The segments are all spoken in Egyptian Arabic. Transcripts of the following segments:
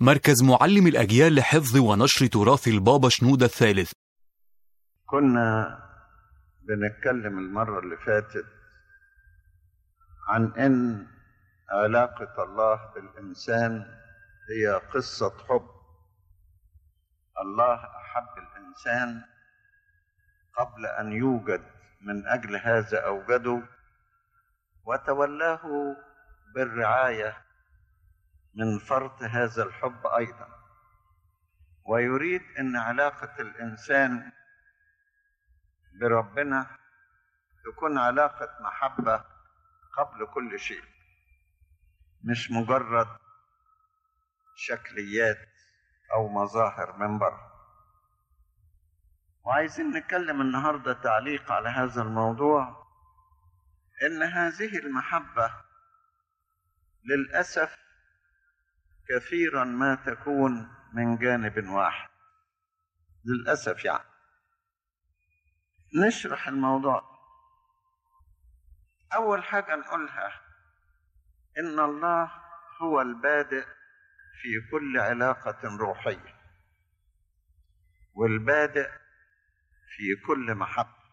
مركز معلم الأجيال لحفظ ونشر تراث البابا شنودة الثالث كنا بنتكلم المرة اللي فاتت عن إن علاقة الله بالإنسان هي قصة حب الله أحب الإنسان قبل أن يوجد من أجل هذا أوجده وتولاه بالرعاية من فرط هذا الحب أيضا ويريد أن علاقة الإنسان بربنا تكون علاقة محبة قبل كل شيء مش مجرد شكليات أو مظاهر من بره وعايزين نتكلم النهاردة تعليق على هذا الموضوع إن هذه المحبة للأسف كثيرا ما تكون من جانب واحد للأسف يعني نشرح الموضوع أول حاجة نقولها إن الله هو البادئ في كل علاقة روحية والبادئ في كل محبة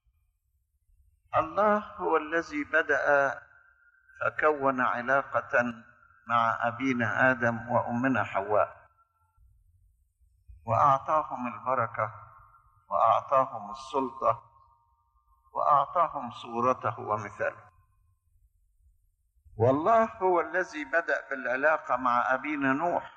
الله هو الذي بدأ فكون علاقة مع أبينا آدم وأمنا حواء وأعطاهم البركة وأعطاهم السلطة وأعطاهم صورته ومثاله والله هو الذي بدأ بالعلاقة مع أبينا نوح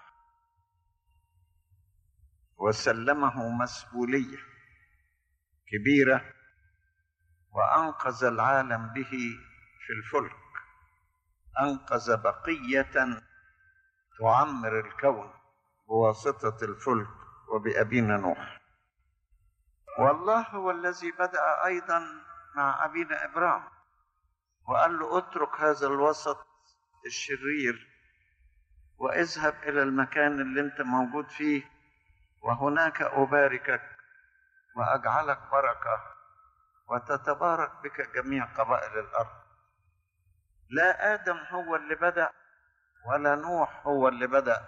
وسلمه مسؤولية كبيرة وأنقذ العالم به في الفلك أنقذ بقية تعمر الكون بواسطة الفلك وبأبينا نوح والله هو الذي بدأ أيضا مع أبينا إبراهيم وقال له اترك هذا الوسط الشرير واذهب إلى المكان اللي أنت موجود فيه وهناك أباركك وأجعلك بركة وتتبارك بك جميع قبائل الأرض لا آدم هو اللي بدأ ولا نوح هو اللي بدأ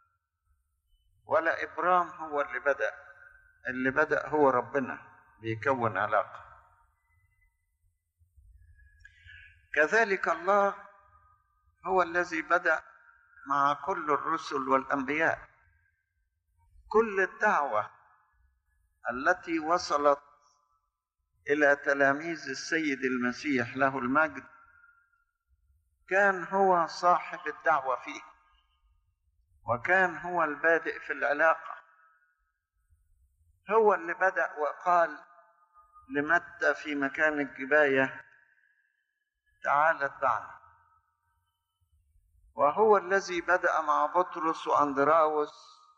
ولا إبرام هو اللي بدأ اللي بدأ هو ربنا بيكون علاقة كذلك الله هو الذي بدأ مع كل الرسل والأنبياء كل الدعوة التي وصلت إلى تلاميذ السيد المسيح له المجد كان هو صاحب الدعوة فيه وكان هو البادئ في العلاقة هو اللي بدأ وقال لمتى في مكان الجباية تعال اتبعني وهو الذي بدأ مع بطرس وأندراوس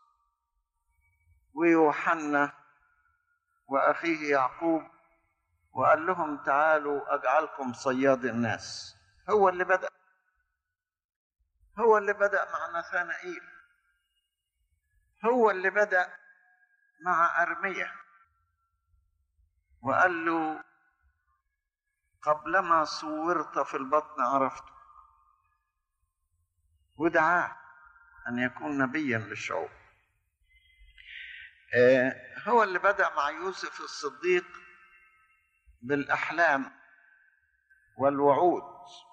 ويوحنا وأخيه يعقوب وقال لهم تعالوا أجعلكم صياد الناس هو اللي بدأ هو اللي بدأ مع نثانائيل هو اللي بدأ مع أرمية وقال له قبلما صورت في البطن عرفته ودعاه أن يكون نبيا للشعوب هو اللي بدأ مع يوسف الصديق بالأحلام والوعود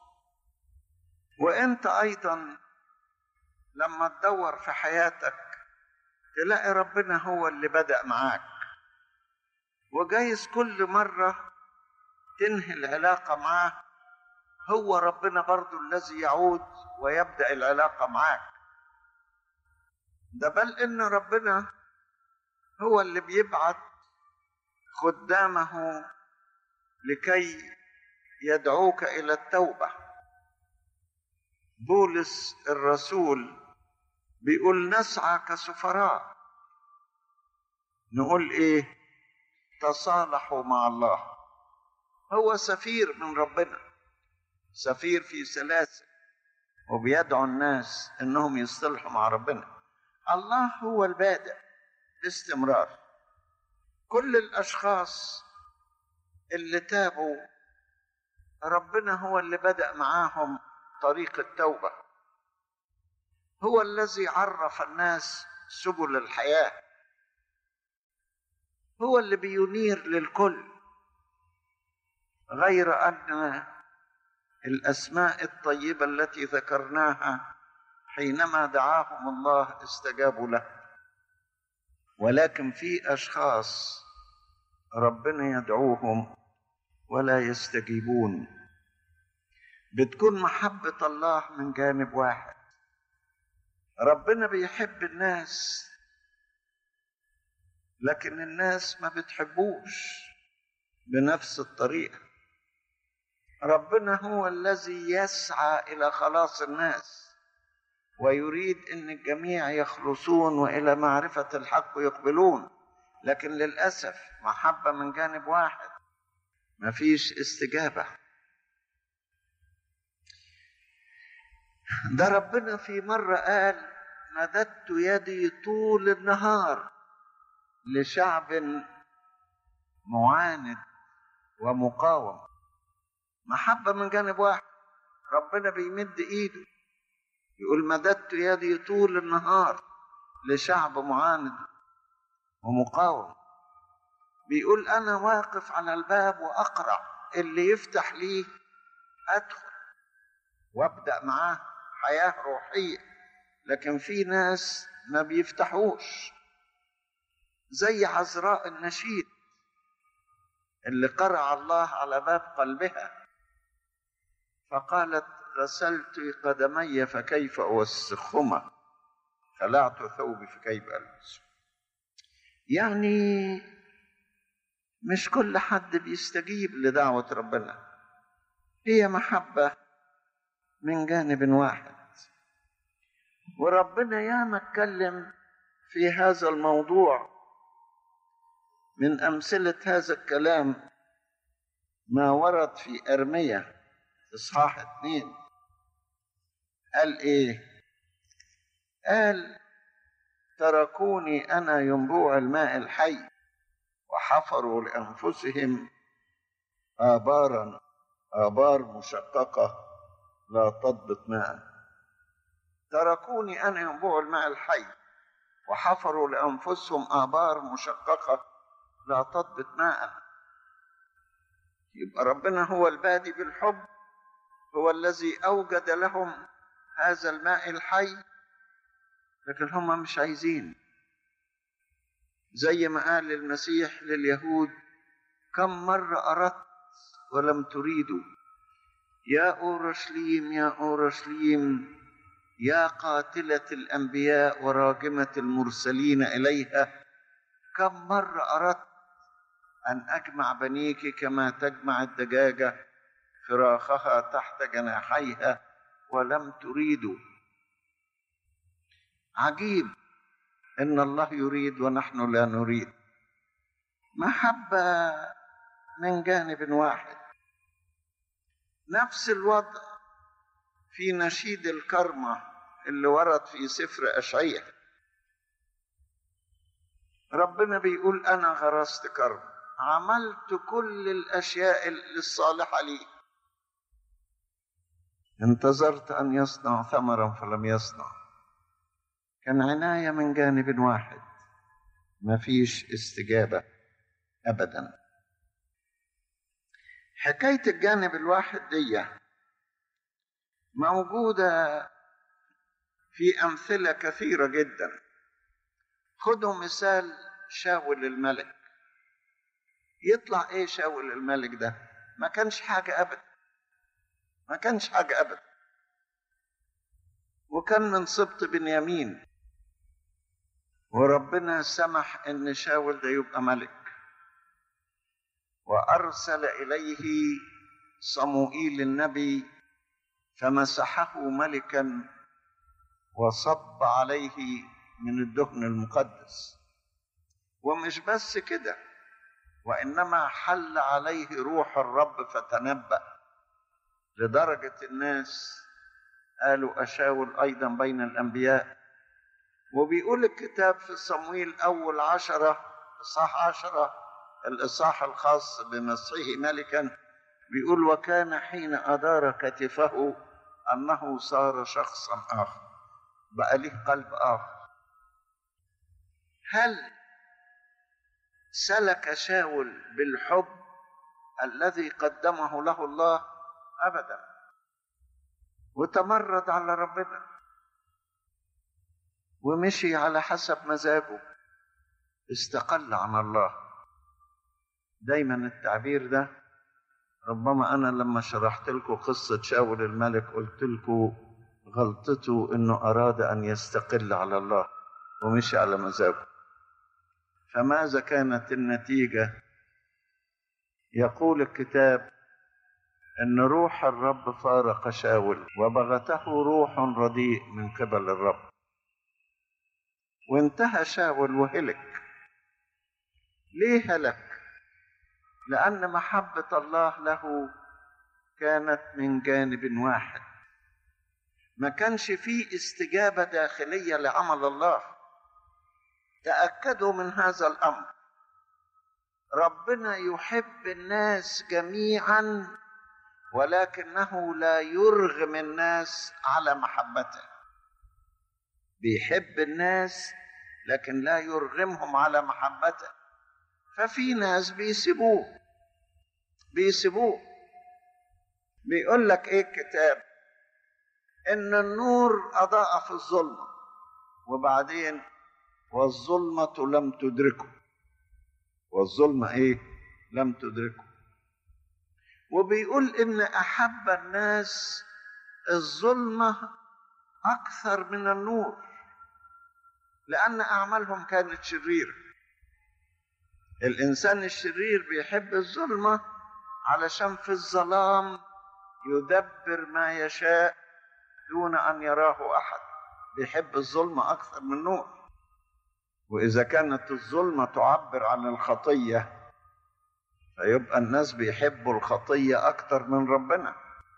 وانت ايضا لما تدور في حياتك تلاقي ربنا هو اللي بدأ معاك وجايز كل مرة تنهي العلاقة معاه هو ربنا برضو الذي يعود ويبدأ العلاقة معاك ده بل ان ربنا هو اللي بيبعت خدامه لكي يدعوك الى التوبه بولس الرسول بيقول نسعى كسفراء نقول ايه تصالحوا مع الله هو سفير من ربنا سفير في سلاسل وبيدعو الناس انهم يصطلحوا مع ربنا الله هو البادئ باستمرار كل الاشخاص اللي تابوا ربنا هو اللي بدأ معاهم طريق التوبة هو الذي عرف الناس سبل الحياه هو اللي بينير للكل غير ان الاسماء الطيبه التي ذكرناها حينما دعاهم الله استجابوا له ولكن في اشخاص ربنا يدعوهم ولا يستجيبون بتكون محبه الله من جانب واحد ربنا بيحب الناس لكن الناس ما بتحبوش بنفس الطريقه ربنا هو الذي يسعى الى خلاص الناس ويريد ان الجميع يخلصون والى معرفه الحق يقبلون لكن للاسف محبه من جانب واحد مفيش استجابه ده ربنا في مره قال مددت يدي طول النهار لشعب معاند ومقاوم محبه من جانب واحد ربنا بيمد ايده يقول مددت يدي طول النهار لشعب معاند ومقاوم بيقول انا واقف على الباب واقرع اللي يفتح لي ادخل وابدا معاه حياه روحيه لكن في ناس ما بيفتحوش زي عذراء النشيد اللي قرع الله على باب قلبها فقالت غسلت قدمي فكيف اوسخهما خلعت ثوبي فكيف البسه يعني مش كل حد بيستجيب لدعوة ربنا هي محبة من جانب واحد وربنا ياما اتكلم في هذا الموضوع من أمثلة هذا الكلام ما ورد في أرمية إصحاح اثنين قال إيه؟ قال تركوني أنا ينبوع الماء الحي وحفروا لأنفسهم آبارا آبار مشققة لا تضبط ماء تركوني أنا ينبوع الماء الحي وحفروا لأنفسهم آبار مشققة لا تضبط ماء يبقى ربنا هو البادي بالحب هو الذي أوجد لهم هذا الماء الحي لكن هم مش عايزين زي ما قال المسيح لليهود كم مرة أردت ولم تريدوا يا أورشليم يا أورشليم يا قاتلة الأنبياء وراجمة المرسلين إليها كم مرة أردت أن أجمع بنيك كما تجمع الدجاجة فراخها تحت جناحيها ولم تريدوا عجيب ان الله يريد ونحن لا نريد محبه من جانب واحد نفس الوضع في نشيد الكرمه اللي ورد في سفر اشعياء ربنا بيقول انا غرست كرم عملت كل الاشياء الصالحه لي انتظرت ان يصنع ثمرا فلم يصنع كان عناية من جانب واحد ما فيش استجابة أبدا حكاية الجانب الواحد دي موجودة في أمثلة كثيرة جدا خدوا مثال شاول الملك يطلع ايه شاول الملك ده ما كانش حاجة أبدا ما كانش حاجة أبدا وكان من سبط بنيامين وربنا سمح ان شاول ده يبقى ملك وارسل اليه صموئيل النبي فمسحه ملكا وصب عليه من الدهن المقدس ومش بس كده وانما حل عليه روح الرب فتنبأ لدرجة الناس قالوا أشاول أيضا بين الأنبياء وبيقول الكتاب في صمويل أول عشرة إصحاح عشرة الإصحاح الخاص بمسحه ملكا بيقول وكان حين أدار كتفه أنه صار شخصا آخر بقى ليه قلب آخر هل سلك شاول بالحب الذي قدمه له الله ابدا وتمرد على ربنا ومشي على حسب مزاجه استقل عن الله دايما التعبير ده ربما انا لما شرحت لكم قصه شاول الملك قلت لكم غلطته انه اراد ان يستقل على الله ومشي على مزاجه فماذا كانت النتيجه يقول الكتاب ان روح الرب فارق شاول وبغته روح رديء من قبل الرب وانتهى شاول وهلك ليه هلك لان محبه الله له كانت من جانب واحد ما كانش فيه استجابه داخليه لعمل الله تاكدوا من هذا الامر ربنا يحب الناس جميعا ولكنه لا يرغم الناس على محبته بيحب الناس لكن لا يرغمهم على محبته ففي ناس بيسيبوه بيسيبوه بيقول لك ايه الكتاب ان النور اضاء في الظلمه وبعدين والظلمه لم تدركه والظلمه ايه لم تدركه وبيقول ان احب الناس الظلمه اكثر من النور لان اعمالهم كانت شريره الانسان الشرير بيحب الظلمه علشان في الظلام يدبر ما يشاء دون ان يراه احد بيحب الظلمه اكثر من النور واذا كانت الظلمه تعبر عن الخطيه فيبقى الناس بيحبوا الخطيه اكتر من ربنا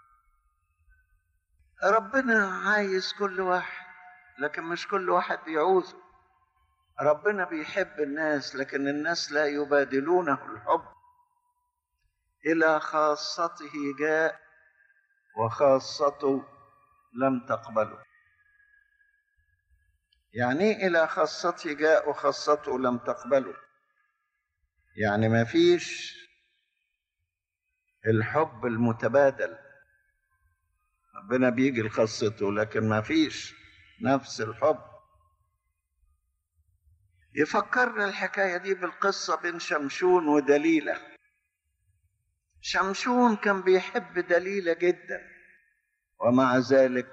ربنا عايز كل واحد لكن مش كل واحد بيعوزه ربنا بيحب الناس لكن الناس لا يبادلونه الحب الى خاصته جاء وخاصته لم تقبله يعني ايه الى خاصته جاء وخاصته لم تقبله يعني ما فيش الحب المتبادل ربنا بيجي لخاصته لكن ما فيش نفس الحب يفكرنا الحكايه دي بالقصه بين شمشون ودليله شمشون كان بيحب دليله جدا ومع ذلك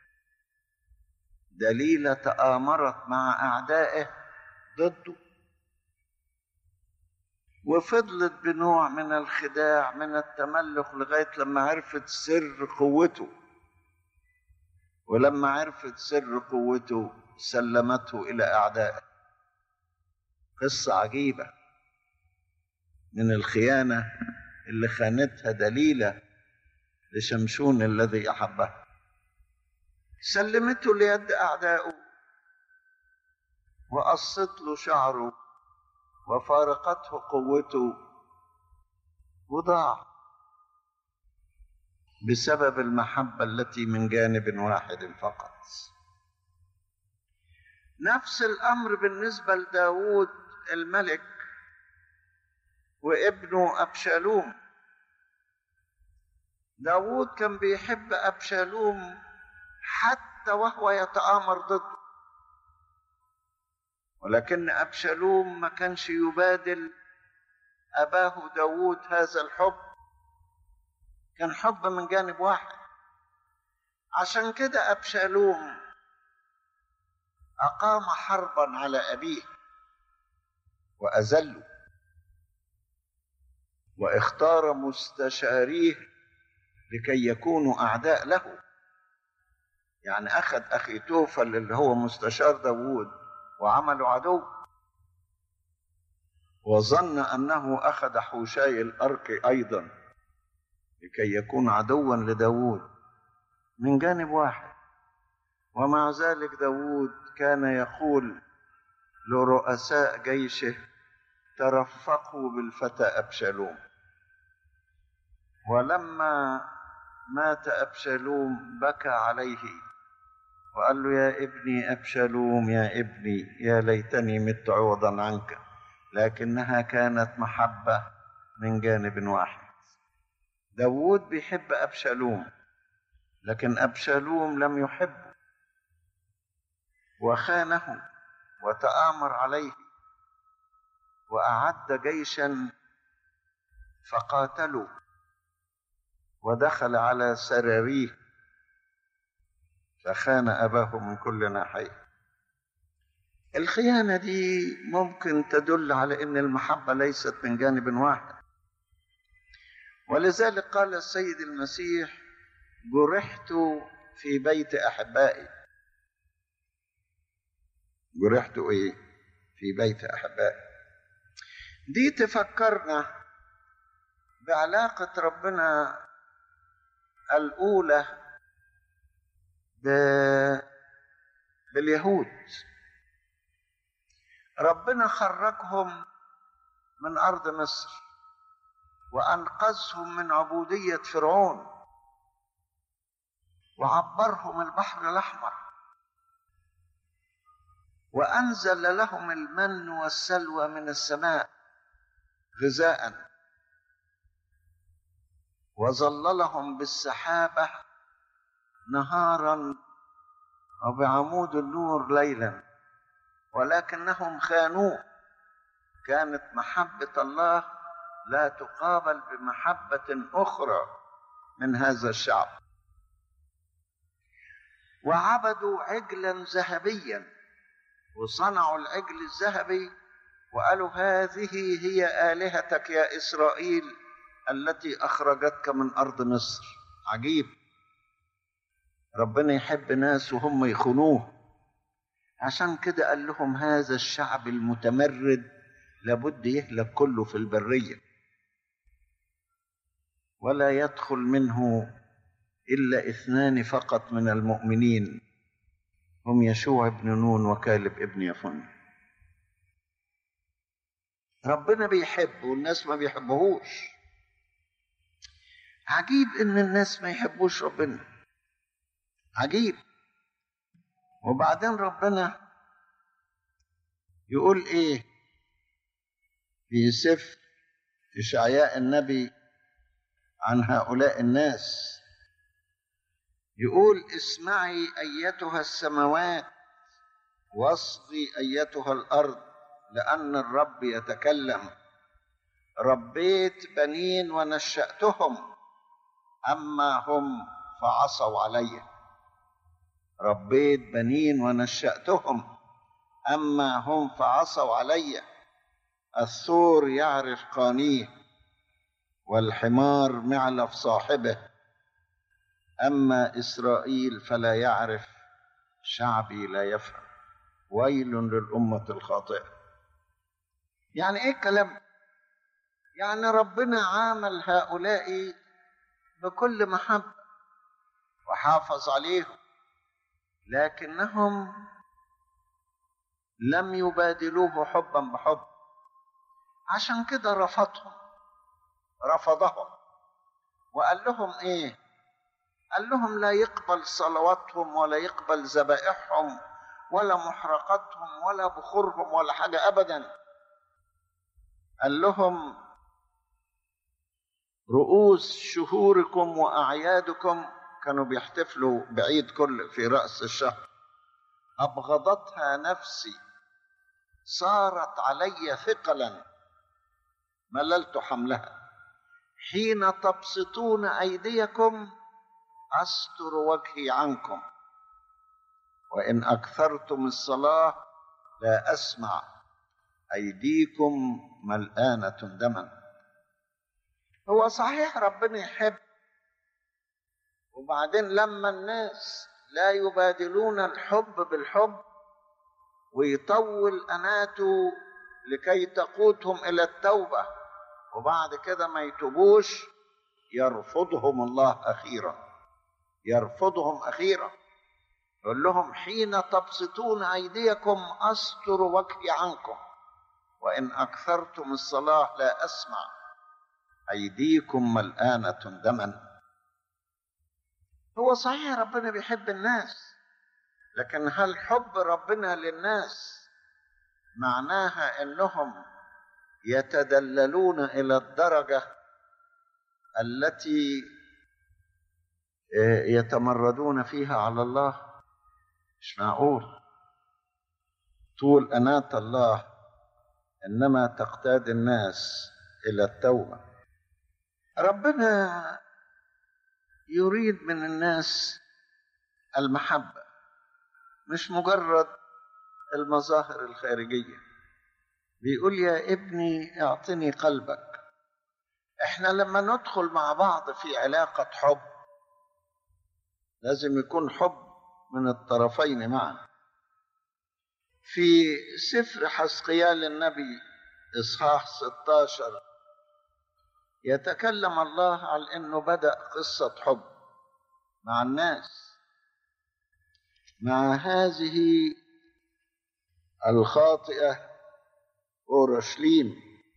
دليله تآمرت مع اعدائه ضده وفضلت بنوع من الخداع من التملق لغايه لما عرفت سر قوته ولما عرفت سر قوته سلمته الى اعدائه قصه عجيبه من الخيانه اللي خانتها دليله لشمشون الذي احبها سلمته ليد اعدائه وقصت له شعره وفارقته قوته وضاع بسبب المحبه التي من جانب واحد فقط نفس الامر بالنسبه لداود الملك وابنه ابشالوم داود كان بيحب ابشالوم حتى وهو يتآمر ضده ولكن أبشالوم ما كانش يبادل أباه داود هذا الحب كان حب من جانب واحد عشان كده أبشالوم أقام حربا على أبيه وأذله واختار مستشاريه لكي يكونوا أعداء له يعني أخذ أخي توفل اللي هو مستشار داوود وعملوا عدو وظن أنه أخذ حوشاي الأرك أيضا لكي يكون عدوا لداوود من جانب واحد ومع ذلك داوود كان يقول لرؤساء جيشه ترفقوا بالفتى أبشالوم ولما مات أبشالوم بكى عليه وقال له يا ابني أبشلوم يا ابني يا ليتني مت عوضا عنك لكنها كانت محبة من جانب واحد داود بيحب أبشلوم لكن أبشلوم لم يحبه وخانه وتآمر عليه وأعد جيشا فقاتلوا ودخل على سراريه فخان أباه من كل ناحية الخيانة دي ممكن تدل على أن المحبة ليست من جانب واحد ولذلك قال السيد المسيح جرحت في بيت أحبائي جرحت إيه في بيت أحبائي دي تفكرنا بعلاقة ربنا الأولى ب... باليهود ربنا خرجهم من أرض مصر وأنقذهم من عبودية فرعون وعبرهم البحر الأحمر وأنزل لهم المن والسلوى من السماء غذاء وظللهم بالسحابة نهارا وبعمود النور ليلا ولكنهم خانوه كانت محبة الله لا تقابل بمحبة أخرى من هذا الشعب وعبدوا عجلا ذهبيا وصنعوا العجل الذهبي وقالوا هذه هي آلهتك يا إسرائيل التي أخرجتك من أرض مصر عجيب ربنا يحب ناس وهم يخونوه عشان كده قال لهم هذا الشعب المتمرد لابد يهلك كله في البرية ولا يدخل منه إلا اثنان فقط من المؤمنين هم يشوع بن نون وكالب ابن يفن ربنا بيحب والناس ما بيحبهوش عجيب ان الناس ما يحبوش ربنا عجيب وبعدين ربنا يقول ايه في سفر اشعياء النبي عن هؤلاء الناس يقول اسمعي ايتها السماوات واصغي ايتها الارض لان الرب يتكلم ربيت بنين ونشاتهم اما هم فعصوا علي ربيت بنين ونشاتهم اما هم فعصوا علي الثور يعرف قانيه والحمار معلف صاحبه اما اسرائيل فلا يعرف شعبي لا يفهم ويل للامه الخاطئه يعني ايه الكلام يعني ربنا عامل هؤلاء بكل محبه وحافظ عليهم لكنهم لم يبادلوه حبا بحب عشان كده رفضهم رفضهم وقال لهم ايه قال لهم لا يقبل صلواتهم ولا يقبل ذبائحهم ولا محرقاتهم ولا بخورهم ولا حاجه ابدا قال لهم رؤوس شهوركم واعيادكم كانوا بيحتفلوا بعيد كل في راس الشهر ابغضتها نفسي صارت علي ثقلا مللت حملها حين تبسطون ايديكم استر وجهي عنكم وان اكثرتم الصلاه لا اسمع ايديكم ملانه دما هو صحيح ربنا يحب وبعدين لما الناس لا يبادلون الحب بالحب ويطول اناته لكي تقودهم الى التوبه وبعد كده ما يتوبوش يرفضهم الله اخيرا يرفضهم اخيرا يقول لهم حين تبسطون ايديكم استر وجهي عنكم وان اكثرتم الصلاه لا اسمع ايديكم ملانه دما هو صحيح ربنا بيحب الناس لكن هل حب ربنا للناس معناها انهم يتدللون الى الدرجه التي يتمردون فيها على الله مش معقول طول أناة الله إنما تقتاد الناس إلى التوبة ربنا يريد من الناس المحبة مش مجرد المظاهر الخارجية بيقول يا ابني اعطني قلبك احنا لما ندخل مع بعض في علاقة حب لازم يكون حب من الطرفين معا في سفر حسقيال النبي إصحاح 16 يتكلم الله على أنه بدأ قصة حب مع الناس مع هذه الخاطئة أورشليم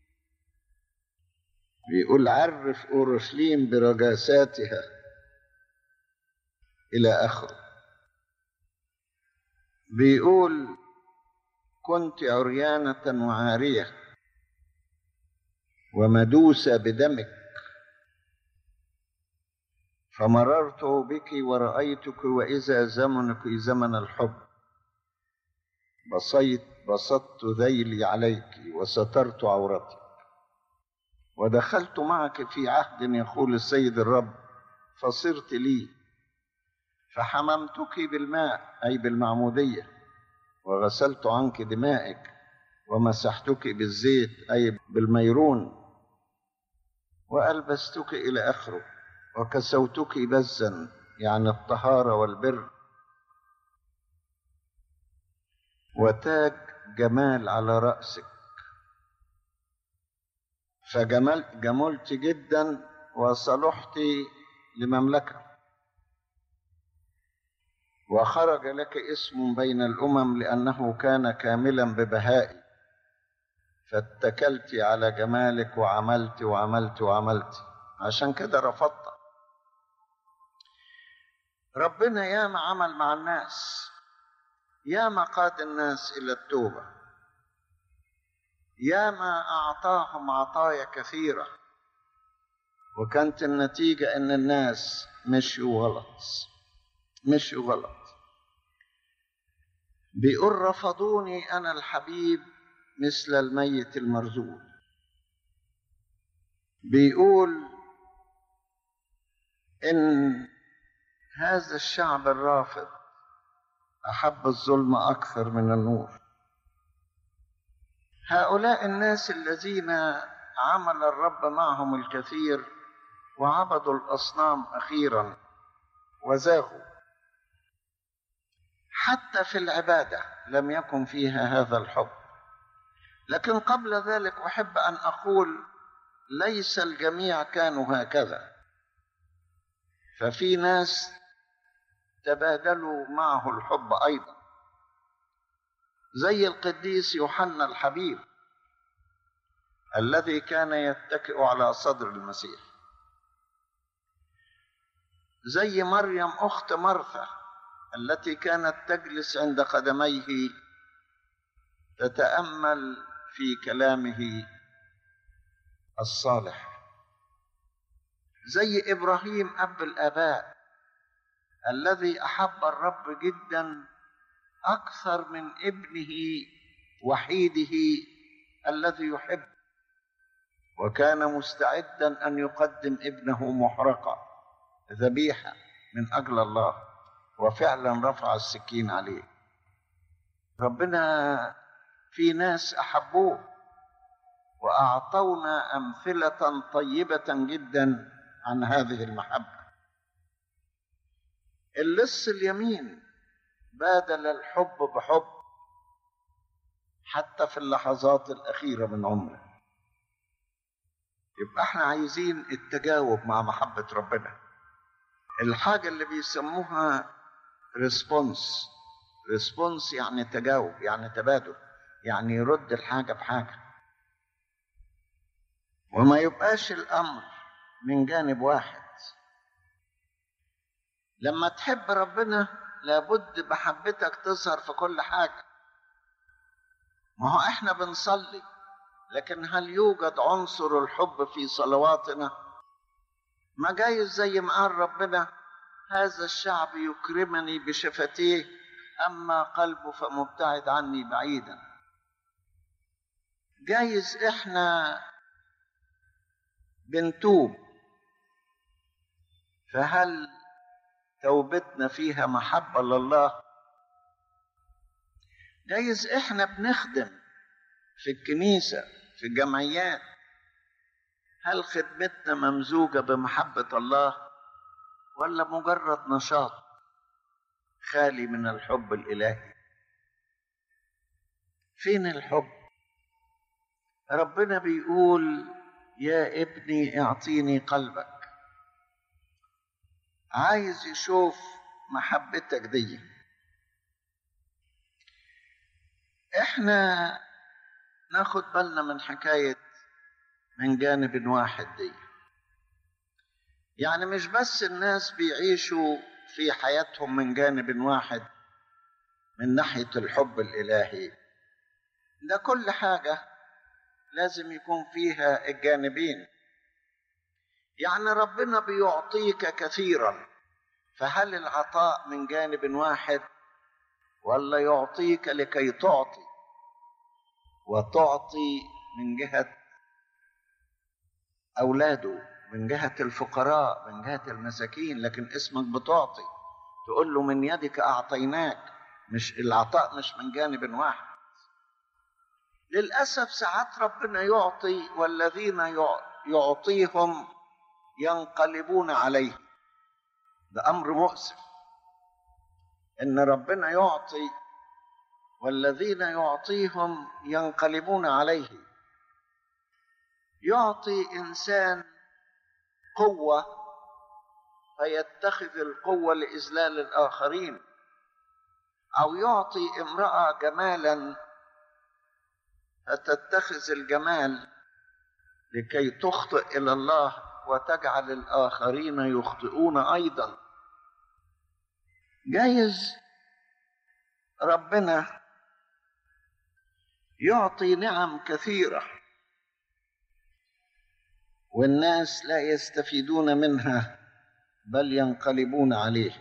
بيقول عرف أورشليم برجاساتها إلى آخره بيقول كنت عريانة وعارية ومدوسة بدمك فمررت بك ورأيتك وإذا زمنك زمن الحب بصيت بسطت ذيلي عليك وسترت عورتك ودخلت معك في عهد يقول السيد الرب فصرت لي فحممتك بالماء أي بالمعمودية وغسلت عنك دمائك ومسحتك بالزيت أي بالميرون وألبستك إلى آخره وكسوتك بزا يعني الطهارة والبر وتاج جمال على رأسك فجملت جملت جدا وصلحت لمملكه وخرج لك اسم بين الامم لانه كان كاملا ببهائي فاتكلت على جمالك وعملت وعملت وعملت عشان كده رفضت ربنا ياما عمل مع الناس ياما قاد الناس الى التوبه ياما اعطاهم عطايا كثيره وكانت النتيجه ان الناس مشوا غلط مشوا غلط بيقول رفضوني انا الحبيب مثل الميت المرزول بيقول ان هذا الشعب الرافض احب الظلم اكثر من النور هؤلاء الناس الذين عمل الرب معهم الكثير وعبدوا الاصنام اخيرا وزاغوا حتى في العباده لم يكن فيها هذا الحب لكن قبل ذلك احب ان اقول ليس الجميع كانوا هكذا ففي ناس تبادلوا معه الحب ايضا زي القديس يوحنا الحبيب الذي كان يتكئ على صدر المسيح زي مريم اخت مرثا التي كانت تجلس عند قدميه تتامل في كلامه الصالح زي ابراهيم اب الاباء الذي احب الرب جدا اكثر من ابنه وحيده الذي يحب وكان مستعدا ان يقدم ابنه محرقه ذبيحه من اجل الله وفعلا رفع السكين عليه ربنا في ناس احبوه واعطونا امثله طيبه جدا عن هذه المحبه اللص اليمين بادل الحب بحب حتى في اللحظات الاخيره من عمره يبقى احنا عايزين التجاوب مع محبه ربنا الحاجه اللي بيسموها ريسبونس ريسبونس يعني تجاوب يعني تبادل يعني يرد الحاجه بحاجه وما يبقاش الامر من جانب واحد لما تحب ربنا لابد محبتك تظهر في كل حاجة ما هو احنا بنصلي لكن هل يوجد عنصر الحب في صلواتنا ما جايز زي ما قال ربنا هذا الشعب يكرمني بشفتيه اما قلبه فمبتعد عني بعيدا جايز احنا بنتوب فهل توبتنا فيها محبه لله جايز احنا بنخدم في الكنيسه في الجمعيات هل خدمتنا ممزوجه بمحبه الله ولا مجرد نشاط خالي من الحب الالهي فين الحب ربنا بيقول يا ابني اعطيني قلبك عايز يشوف محبتك دي احنا ناخد بالنا من حكاية من جانب واحد دي يعني مش بس الناس بيعيشوا في حياتهم من جانب واحد من ناحية الحب الإلهي ده كل حاجة لازم يكون فيها الجانبين يعني ربنا بيعطيك كثيرا فهل العطاء من جانب واحد ولا يعطيك لكي تعطي وتعطي من جهة أولاده من جهة الفقراء من جهة المساكين لكن اسمك بتعطي تقول له من يدك أعطيناك مش العطاء مش من جانب واحد للأسف ساعات ربنا يعطي والذين يعطيهم ينقلبون عليه ده أمر مؤسف إن ربنا يعطي والذين يعطيهم ينقلبون عليه يعطي إنسان قوة فيتخذ القوة لإذلال الآخرين أو يعطي امرأة جمالا فتتخذ الجمال لكي تخطئ إلى الله وتجعل الآخرين يخطئون أيضا جايز ربنا يعطي نعم كثيره والناس لا يستفيدون منها بل ينقلبون عليه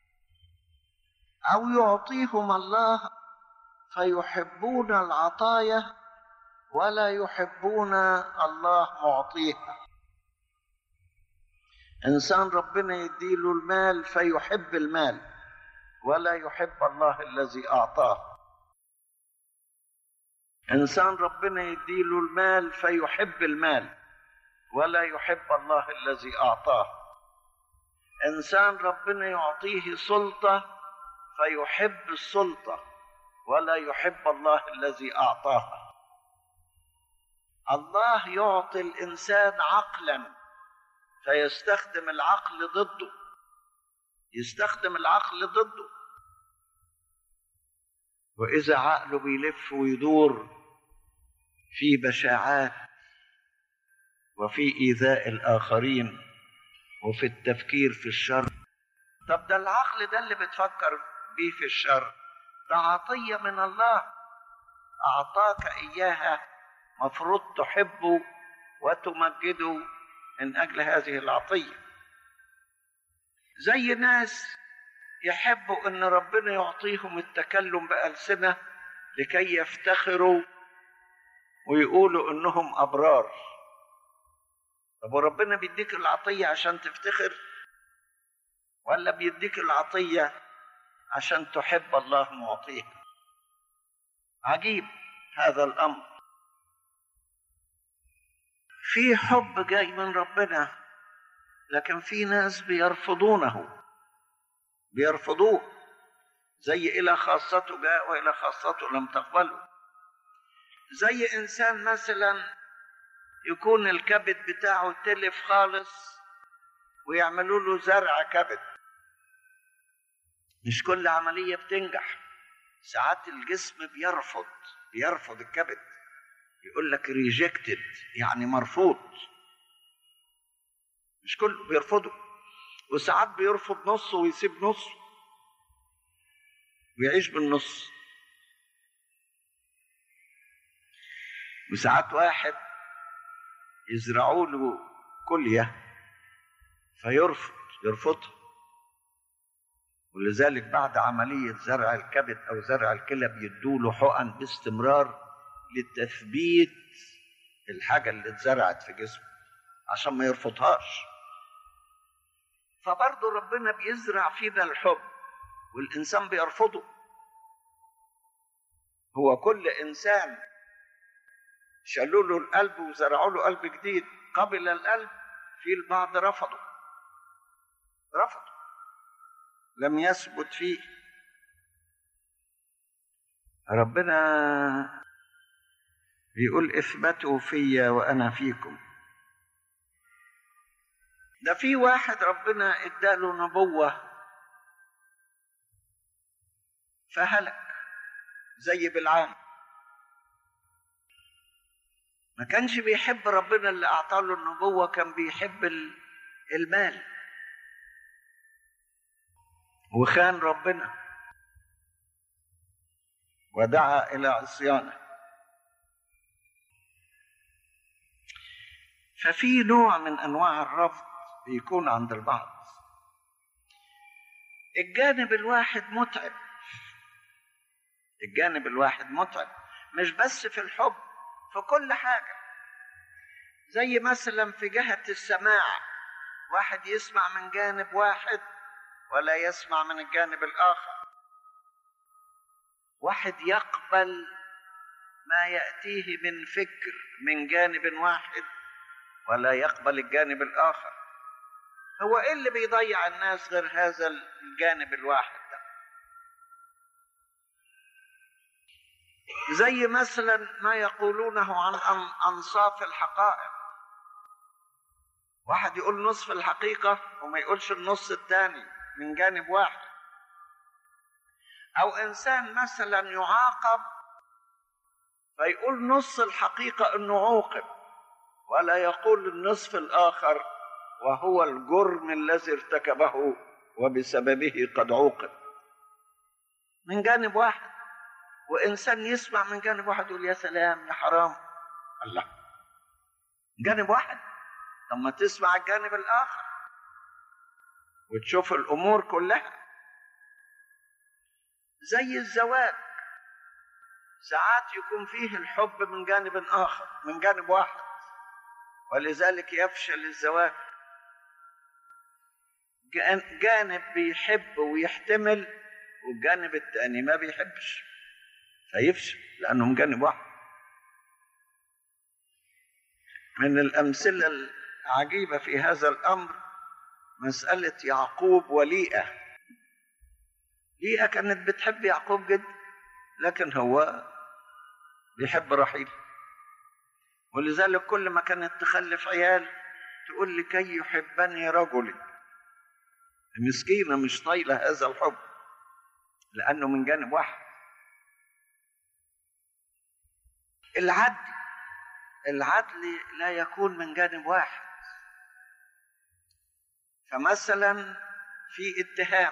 او يعطيهم الله فيحبون العطايا ولا يحبون الله معطيها انسان ربنا يديله المال فيحب المال ولا يحب الله الذي اعطاه انسان ربنا يديله المال فيحب المال ولا يحب الله الذي اعطاه انسان ربنا يعطيه سلطه فيحب السلطه ولا يحب الله الذي اعطاها الله يعطي الانسان عقلا فيستخدم العقل ضده يستخدم العقل ضده واذا عقله بيلف ويدور في بشاعات وفي ايذاء الاخرين وفي التفكير في الشر طب ده العقل ده اللي بتفكر بيه في الشر ده عطيه من الله اعطاك اياها مفروض تحبه وتمجده من اجل هذه العطيه زي ناس يحبوا ان ربنا يعطيهم التكلم بالسنه لكي يفتخروا ويقولوا انهم ابرار طب وربنا بيديك العطيه عشان تفتخر ولا بيديك العطيه عشان تحب الله معطيك عجيب هذا الامر في حب جاي من ربنا لكن في ناس بيرفضونه بيرفضوه زي إلى خاصته جاء وإلى خاصته لم تقبله زي إنسان مثلا يكون الكبد بتاعه تلف خالص ويعملوا له زرع كبد مش كل عملية بتنجح ساعات الجسم بيرفض بيرفض الكبد يقول لك ريجكتد يعني مرفوض مش كله بيرفضه وساعات بيرفض نصه ويسيب نصه ويعيش بالنص وساعات واحد يزرعوا له كلية فيرفض يرفضها ولذلك بعد عملية زرع الكبد أو زرع الكلى بيدوا له حقن باستمرار لتثبيت الحاجة اللي اتزرعت في جسمه عشان ما يرفضهاش فبرضه ربنا بيزرع فينا الحب والإنسان بيرفضه هو كل إنسان شالوا له القلب وزرعوا له قلب جديد قبل القلب في البعض رفضه رفضه لم يثبت فيه ربنا بيقول اثبتوا فيا وانا فيكم ده في واحد ربنا اداله نبوه فهلك زي بالعام ما كانش بيحب ربنا اللي اعطاله النبوه كان بيحب المال وخان ربنا ودعا الى عصيانه ففي نوع من انواع الرفض بيكون عند البعض الجانب الواحد متعب الجانب الواحد متعب مش بس في الحب في كل حاجه زي مثلا في جهه السماع واحد يسمع من جانب واحد ولا يسمع من الجانب الاخر واحد يقبل ما ياتيه من فكر من جانب واحد ولا يقبل الجانب الاخر هو ايه اللي بيضيع الناس غير هذا الجانب الواحد ده زي مثلا ما يقولونه عن انصاف الحقائق واحد يقول نصف الحقيقه وما يقولش النص الثاني من جانب واحد او انسان مثلا يعاقب فيقول نص الحقيقه انه عوقب ولا يقول النصف الاخر وهو الجرم الذي ارتكبه وبسببه قد عوقب من جانب واحد وانسان يسمع من جانب واحد يقول يا سلام يا حرام الله جانب واحد طب ما تسمع الجانب الاخر وتشوف الامور كلها زي الزواج ساعات يكون فيه الحب من جانب اخر من جانب واحد ولذلك يفشل الزواج جانب بيحب ويحتمل والجانب الثاني ما بيحبش فيفشل لانه من جانب واحد من الامثله العجيبه في هذا الامر مساله يعقوب وليئه ليئه كانت بتحب يعقوب جدا لكن هو بيحب رحيل ولذلك كل ما كانت تخلف عيال تقول لكي يحبني رجلي مسكينه مش طايله هذا الحب لانه من جانب واحد العدل العدل لا يكون من جانب واحد فمثلا في اتهام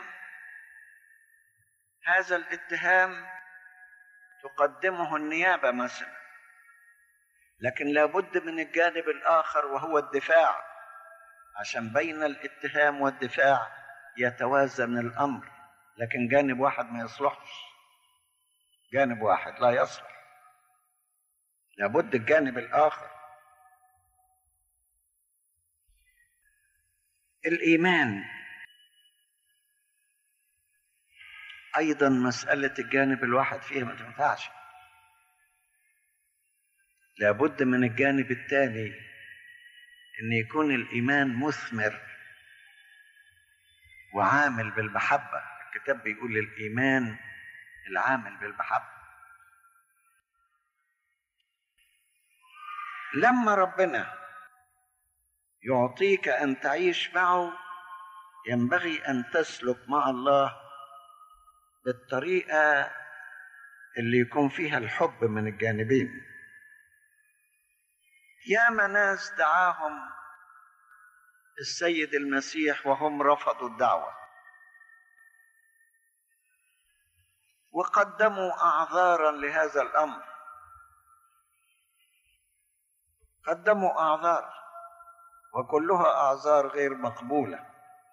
هذا الاتهام تقدمه النيابه مثلا لكن لابد من الجانب الاخر وهو الدفاع عشان بين الاتهام والدفاع يتوازن الامر لكن جانب واحد ما يصلحش جانب واحد لا يصلح لابد الجانب الاخر الايمان ايضا مساله الجانب الواحد فيها ما تنفعش لابد من الجانب الثاني ان يكون الايمان مثمر وعامل بالمحبه الكتاب بيقول الايمان العامل بالمحبه لما ربنا يعطيك ان تعيش معه ينبغي ان تسلك مع الله بالطريقه اللي يكون فيها الحب من الجانبين ياما ناس دعاهم السيد المسيح وهم رفضوا الدعوه وقدموا اعذارا لهذا الامر قدموا اعذار وكلها اعذار غير مقبوله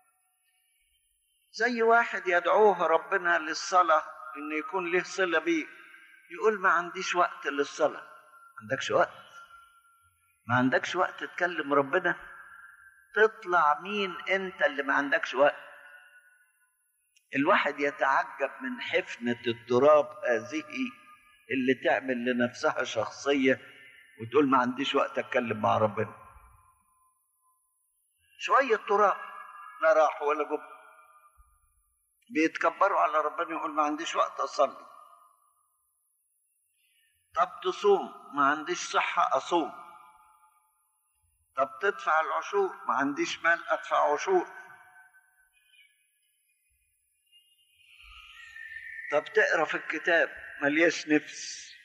زي واحد يدعوه ربنا للصلاه ان يكون له صله بيه يقول ما عنديش وقت للصلاه ما عندكش وقت ما عندكش وقت تكلم ربنا تطلع مين انت اللي ما عندكش وقت الواحد يتعجب من حفنة التراب هذه اللي تعمل لنفسها شخصية وتقول ما عنديش وقت اتكلم مع ربنا شوية تراب لا راح ولا جب بيتكبروا على ربنا يقول ما عنديش وقت اصلي طب تصوم ما عنديش صحة اصوم طب تدفع العشور ما عنديش مال ادفع عشور طب تقرا في الكتاب ملياش نفس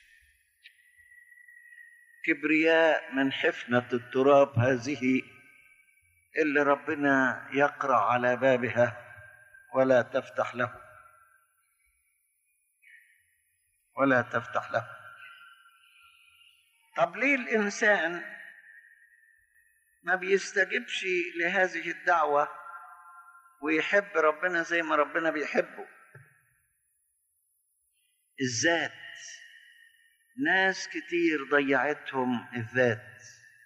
كبرياء من حفنة التراب هذه اللي ربنا يقرع على بابها ولا تفتح له ولا تفتح له طب ليه الانسان ما بيستجبش لهذه الدعوه ويحب ربنا زي ما ربنا بيحبه الذات ناس كتير ضيعتهم الذات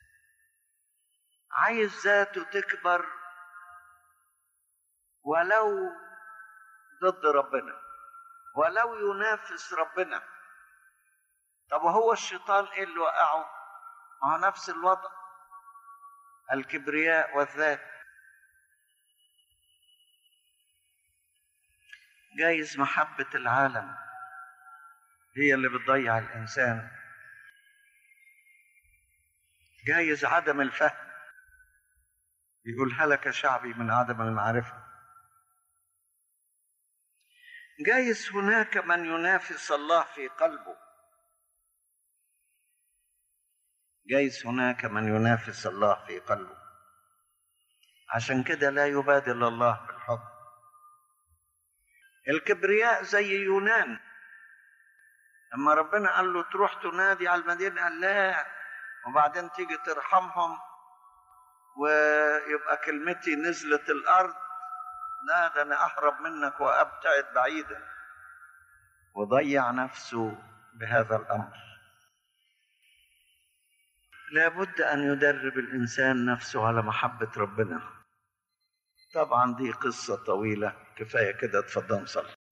عايز ذاته تكبر ولو ضد ربنا ولو ينافس ربنا طب وهو الشيطان ايه اللي وقعه ما هو نفس الوضع الكبرياء والذات جايز محبة العالم هي اللي بتضيع الإنسان جايز عدم الفهم يقول هلك شعبي من عدم المعرفة جايز هناك من ينافس الله في قلبه جايز هناك من ينافس الله في قلبه عشان كده لا يبادل الله بالحب الكبرياء زي يونان لما ربنا قال له تروح تنادي على المدينة قال لا وبعدين تيجي ترحمهم ويبقى كلمتي نزلت الأرض لا ده أنا أهرب منك وأبتعد بعيدا وضيع نفسه بهذا الأمر لابد أن يدرب الإنسان نفسه على محبة ربنا طبعا دي قصة طويلة كفاية كده اتفضل صلي